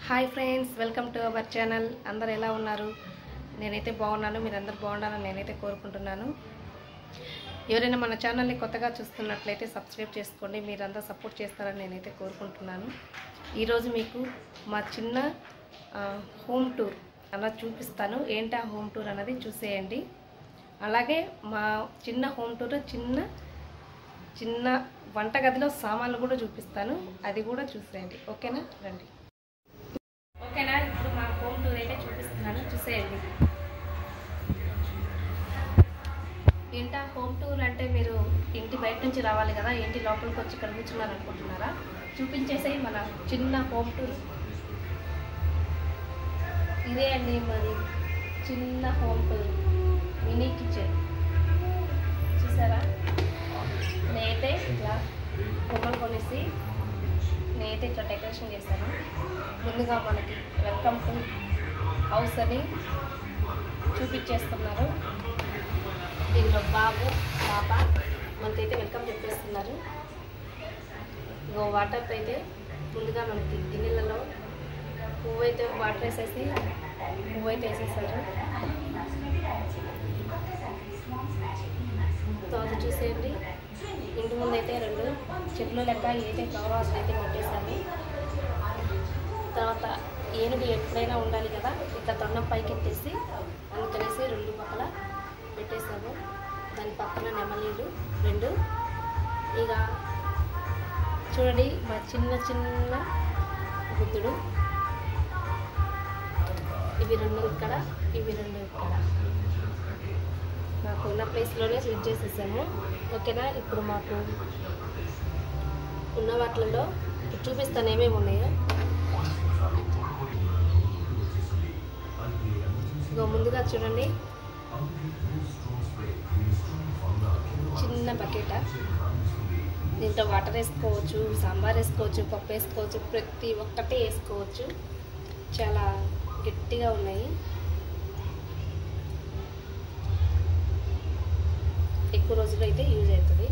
Hi friends welcome to our channel అందరు ఎలా ఉన్నారు నేనైతే బాగున్నాను మీరు అందరు బాగుండాలని నేనైతే కోరుకుంటున్నాను ఎవరైనా మన ఛానల్ని కొత్తగా చూస్తున్నట్లయితే సబ్స్క్రైబ్ చేసుకోండి మీరంతా సపోర్ట్ చేస్తారని నేనైతే కోరుకుంటున్నాను ఈరోజు మీకు మా చిన్న ఆ, హోమ్ టూర్ అలా చూపిస్తాను ఏంటి ఆ హోమ్ టూర్ అన్నది చూసేయండి అలాగే మా చిన్న హోమ్ టూర్ చిన్న చిన్న వంటగదిలో సామాన్లు కూడా చూపిస్తాను అది కూడా చూసేయండి ఓకేనా రండి ఓకేనా ఇప్పుడు మా హోమ్ టూర్ అయితే చూపిస్తున్నాను చూసేయండి ఏంటా హోమ్ టూర్ అంటే మీరు ఇంటి బయట నుంచి రావాలి కదా ఇంటి లోపలికి వచ్చి ఇక్కడ కూర్చున్నారు అనుకుంటున్నారా చూపించేసే మన చిన్న హోమ్ టూర్ ఇదే అండి మరి చిన్న హోమ్ టూర్ మినీ కిచెన్ చూసారా నేనైతే ఇట్లా బొమ్మలు కొనేసి నేనైతే ఇట్లా డెకరేషన్ చేశాను ముందుగా మనకి వెల్కమ్ టు హౌస్ అని చూపించేస్తున్నారు దీనిలో బాబు పాప మనకైతే వెల్కమ్ చెప్పేస్తున్నారు ఇగో వాటర్ అయితే ముందుగా మనకి గిన్నెలలో పువ్వు అయితే వాటర్ వేసేసి పువ్వు అయితే వేసేసారు తర్వాత చూసేయండి ఇంటి ముందు అయితే రెండు చెట్లు లెక్క ఏదైతే ఫ్లవర్ హౌస్ అయితే కట్టేసాము తర్వాత ఏనుగు ఎప్పుడైనా ఉండాలి కదా ఇట్లా తొండం పైకి ఎత్తేసి అందుకనేసి రెండు పక్కల పెట్టేసాము దాని పక్కన నెమలీలు రెండు ఇక చూడండి మా చిన్న చిన్న బుద్ధుడు ఇవి రెండు ఇక్కడ ఇవి రెండు ఇక్కడ మాకు ఉన్న ప్లేస్లోనే స్విచ్ చేసేసాము ఓకేనా ఇప్పుడు మాకు ఉన్న వాటిలలో ఇప్పుడు చూపిస్తాను ఏమేమి ఉన్నాయో ఇగో ముందుగా చూడండి చిన్న బకెట దీంట్లో వాటర్ వేసుకోవచ్చు సాంబార్ వేసుకోవచ్చు పప్పు వేసుకోవచ్చు ప్రతి ఒక్కటి వేసుకోవచ్చు చాలా గట్టిగా ఉన్నాయి ఎక్కువ రోజులు అయితే యూజ్ అవుతుంది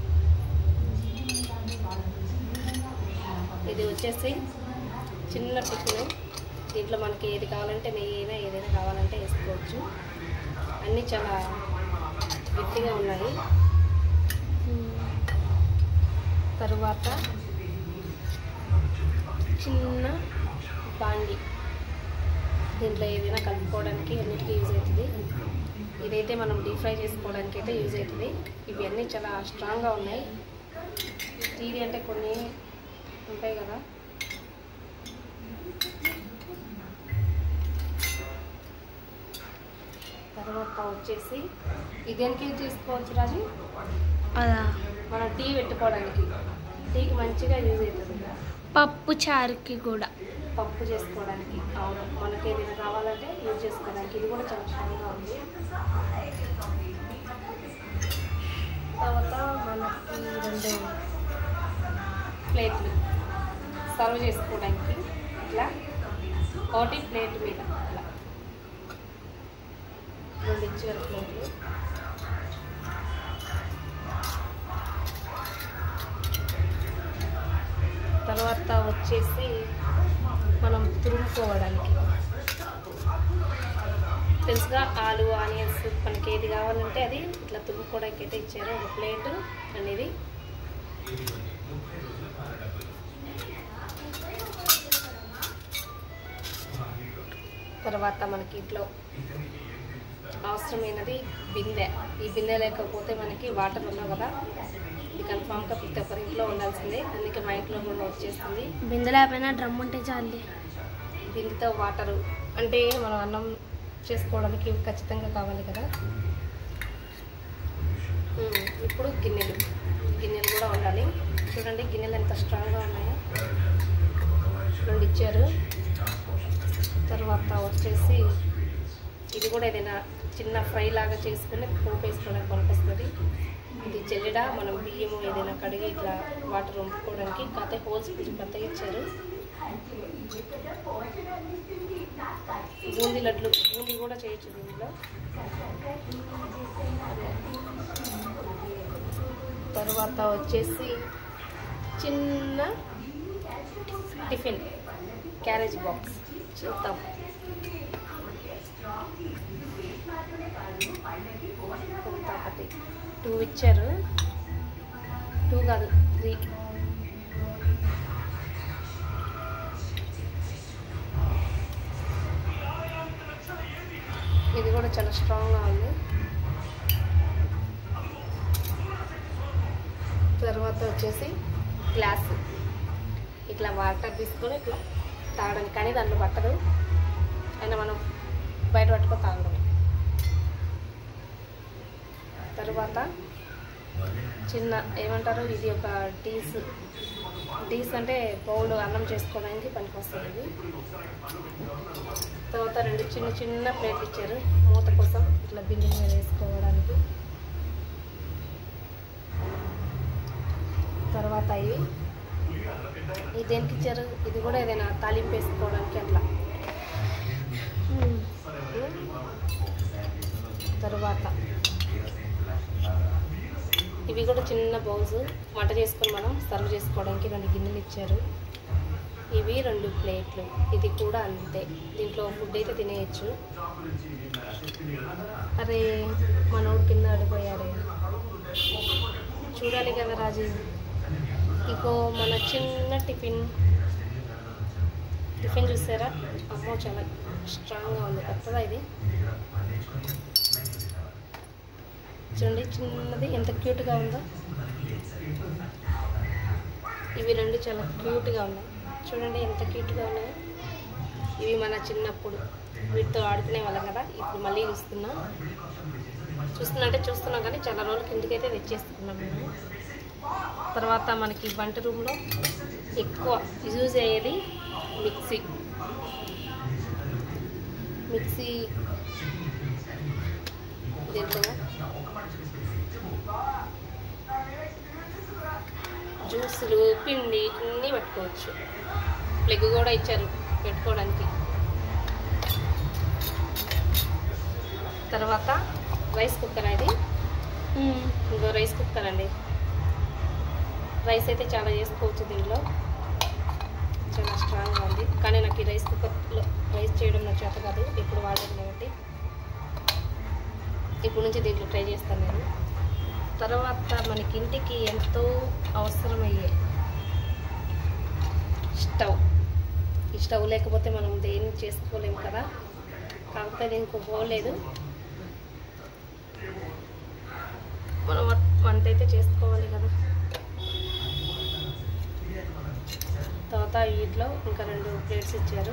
ఇది వచ్చేసి చిన్న టిఫిన్ దీంట్లో మనకి ఏది కావాలంటే నెయ్యి అయినా ఏదైనా కావాలంటే వేసుకోవచ్చు అన్నీ చాలా గట్టిగా ఉన్నాయి తరువాత చిన్న బాండి దీంట్లో ఏదైనా కలుపుకోవడానికి అన్నిటికీ యూజ్ అవుతుంది ఇదైతే మనం డీప్ ఫ్రై చేసుకోవడానికి అయితే యూజ్ అవుతుంది ఇవి అన్నీ చాలా స్ట్రాంగ్గా ఉన్నాయి స్టీల్ అంటే కొన్ని ఉంటాయి కదా తర్వాత వచ్చేసి ఇదేనికి తీసుకోవచ్చు రాజు అదా మనం టీ పెట్టుకోవడానికి టీకి మంచిగా యూజ్ అవుతుంది పప్పు చారుకి కూడా పప్పు చేసుకోవడానికి అవును మనకి ఏదైనా కావాలంటే యూజ్ చేసుకోవడానికి ఇది కూడా చాలా స్ట్రాంగ్గా ఉంది తర్వాత మనకి రెండు ప్లేట్లు సర్వ్ చేసుకోవడానికి ఇట్లా ఒకటి ప్లేట్ మీద ఇట్లా రెండు ఇచ్చారు ప్లేట్లు తర్వాత వచ్చేసి మనం తురుముకోవడానికి తెలుసుగా ఆలు ఆనియన్స్ మనకి ఏది కావాలంటే అది ఇట్లా తురుముకోవడానికి అయితే ఇచ్చారు ఒక ప్లేట్ అనేది తర్వాత మనకి ఇంట్లో అవసరమైనది బిందె ఈ బిందె లేకపోతే మనకి వాటర్ ఉన్నావు కదా ఇది కన్ఫామ్గా ప్రతి ఒక్కరి ఇంట్లో ఉండాల్సిందే అందుకే మా ఇంట్లో కూడా వచ్చేస్తుంది బిందెలేకపోయినా డ్రమ్ ఉంటే చాలు దీనితో వాటరు అంటే మనం అన్నం చేసుకోవడానికి ఖచ్చితంగా కావాలి కదా ఉమ్, ఇప్పుడు గిన్నెలు గిన్నెలు కూడా ఉండాలి చూడండి గిన్నెలు ఎంత స్ట్రాంగ్గా ఉన్నాయో రెండు ఇచ్చారు తర్వాత వచ్చేసి ఇది కూడా ఏదైనా చిన్న ఫ్రై లాగా చేసుకుని పోపు వేసుకోవడానికి పనికొస్తుంది ఇది చెల్లిడ మనం బియ్యము ఏదైనా కడిగి ఇట్లా వాటర్ వంపుకోవడానికి కాకపోతే హోల్స్ కొంచెం పెద్దగా ఇచ్చారు బూందీ లడ్లు బూందీ కూడా చేయొచ్చు దీనిలో తర్వాత వచ్చేసి చిన్న టిఫిన్ క్యారేజ్ బాక్స్ చూద్దాం కొంత ఒకటి టూ ఇచ్చారు టూ కాదు త్రీ ఇది కూడా చాలా స్ట్రాంగ్గా ఉంది తర్వాత వచ్చేసి గ్లాస్ ఇట్లా వాటర్ తీసుకొని ఇట్లా తాగడానికి కానీ దాంట్లో పట్టదు అయినా మనం బయట పట్టుకొని తాగడం తర్వాత చిన్న ఏమంటారు ఇది ఒక డీస్ డీస్ అంటే బౌల్ అన్నం చేసుకోవడానికి పనికొస్తుంది ఇది తర్వాత రెండు చిన్న చిన్న ప్లేట్లు ఇచ్చారు మూత కోసం ఇట్లా బిందెల మీద వేసుకోవడానికి తర్వాత ఇవి ఇది దేనికి ఇచ్చారు ఇది కూడా ఏదైనా తాలింపు వేసుకోవడానికి అట్లా తర్వాత ఇవి కూడా చిన్న బౌల్స్ వంట చేసుకొని మనం సర్వ్ చేసుకోవడానికి రెండు గిన్నెలు ఇచ్చారు ఇవి రెండు ప్లేట్లు ఇది కూడా అంతే దీంట్లో ఫుడ్ అయితే తినేయచ్చు అరే మనోడు కింద ఆడిపోయాడే చూడాలి కదా రాజు ఇంకో మన చిన్న టిఫిన్ టిఫిన్ చూసారా అమ్మో చాలా స్ట్రాంగ్గా ఉంది కొత్తదా ఇది చూడండి చిన్నది ఎంత క్యూట్గా ఉందో ఇవి రెండు చాలా క్యూట్గా ఉన్నాయి చూడండి ఎంత క్యూట్గా ఉన్నాయో ఇవి మన చిన్నప్పుడు వీటితో ఆడుకునే వాళ్ళం కదా ఇప్పుడు మళ్ళీ చూస్తున్నాం చూస్తున్నా అంటే చూస్తున్నాం కానీ చాలా రోజుల కిందకైతే తెచ్చేసుకున్నాం మేము తర్వాత మనకి వంట రూమ్లో ఎక్కువ యూజ్ అయ్యేది మిక్సీ మిక్సీ దీంట్లో జ్యూసులు పిండి అన్నీ పెట్టుకోవచ్చు ప్లగ్ కూడా ఇచ్చారు పెట్టుకోవడానికి తర్వాత రైస్ కుక్కర్ అది ఇంకో రైస్ కుక్కర్ అండి రైస్ అయితే చాలా చేసుకోవచ్చు దీంట్లో చాలా స్ట్రాంగ్గా ఉంది కానీ నాకు ఈ రైస్ కుక్కర్లో రైస్ చేయడం నాకు చేత కాదు ఎప్పుడు వాడలేదు కాబట్టి ఇప్పుడు నుంచి దీంట్లో ట్రై చేస్తాను నేను తర్వాత మనకి ఇంటికి ఎంతో అవసరమయ్యే స్టవ్ ఈ స్టవ్ లేకపోతే మనం దేన్ని చేసుకోలేము కదా కాకపోతే దీనికి పోలేదు మనం వ- వంట అయితే చేసుకోవాలి కదా తర్వాత వీటిలో ఇంకా రెండు ప్లేట్స్ ఇచ్చారు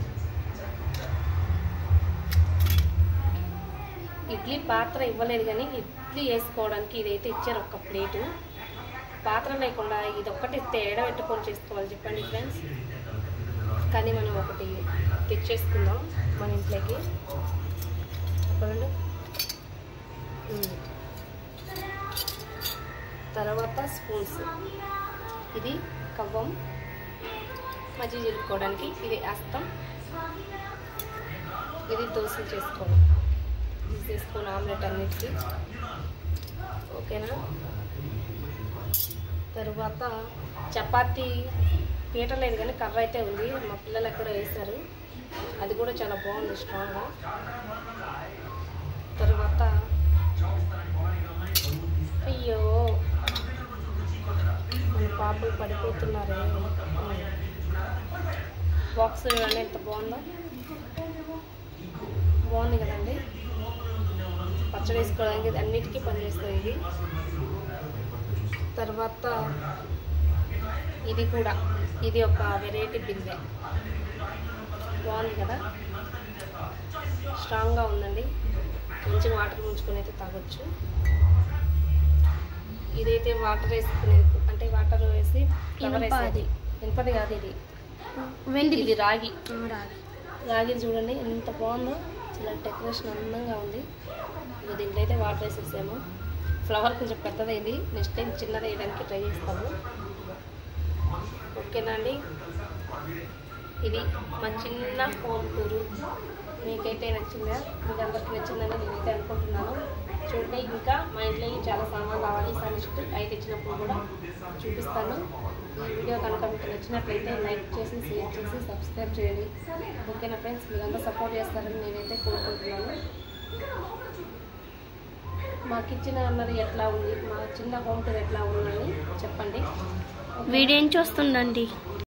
ఇడ్లీ పాత్ర ఇవ్వలేదు కానీ ఇడ్లీ వేసుకోవడానికి ఇదైతే ఇచ్చారు ఒక ప్లేటు పాత్ర లేకుండా ఇది ఒక్కటి తేడా పెట్టుకొని చేసుకోవాలి చెప్పండి ఫ్రెండ్స్ కానీ మనం ఒకటి తెచ్చేసుకుందాం మన ఇంట్లోకి చూడండి ఉమ్. తర్వాత స్పూన్స్ ఇది కవ్వం మజ్జిగ చిలుపుకోవడానికి ఇది అస్తం ఇది దోశలు చేసుకోవడం తీసేసుకొని ఆమ్లెట్ అన్నిటికీ ఓకేనా తరువాత చపాతీ పీట లేదు కానీ కర్ర అయితే ఉంది మా పిల్లలు ఎక్కడ వేశారు అది కూడా చాలా బాగుంది స్ట్రాంగ్గా తర్వాత అయ్యో మన పాపలు పడిపోతున్నారే బాక్స్ చూడండి ఎంత బాగుందో బాగుంది కదండి పచ్చడి వేసుకోవడానికి ఇది అన్నిటికీ పనిచేస్తుంది ఇది తర్వాత ఇది కూడా ఇది ఒక వెరైటీ బిందె బాగుంది కదా స్ట్రాంగ్గా ఉందండి మంచిగా వాటర్ ముంచుకొని అయితే తాగొచ్చు ఇదైతే వాటర్ వేసుకునేది అంటే వాటర్ వేసి ఫ్లవర్ ఇనుపది. వేసేది ఇనుపది కాదు ఇది వెండి ఇది రాగి రాగి రాగి చూడండి ఎంత బాగుందో చాలా డెకరేషన్ అందంగా ఉంది ఇక దీంట్లో అయితే వాటర్ వేసేసాము ఫ్లవర్ కొంచెం పెద్దదైంది నెక్స్ట్ టైం చిన్నది వేయడానికి ట్రై చేస్తాము ఓకేనా అండి ఇది మా చిన్న హోమ్ టూరు మీకైతే నచ్చిందా మీకు అందరికీ నచ్చిందని నేనైతే అనుకుంటున్నాను చూడండి ఇంకా మా ఇంట్లోకి చాలా సామాన్లు కావాలి ఈసారి నెక్స్ట్ అయితే ఇచ్చినప్పుడు కూడా చూపిస్తాను ఈ వీడియో కనుక మీకు నచ్చినట్లయితే లైక్ చేసి షేర్ చేసి సబ్స్క్రైబ్ చేయండి ఓకేనా ఫ్రెండ్స్ మీరంతా సపోర్ట్ చేస్తారని నేనైతే కోరుకుంటున్నాను మా కిచెన్ అన్నది ఎట్లా ఉంది మా చిన్న హోమ్ టూర్ ఎట్లా ఉందని చెప్పండి వీడియోని చూస్తుండండి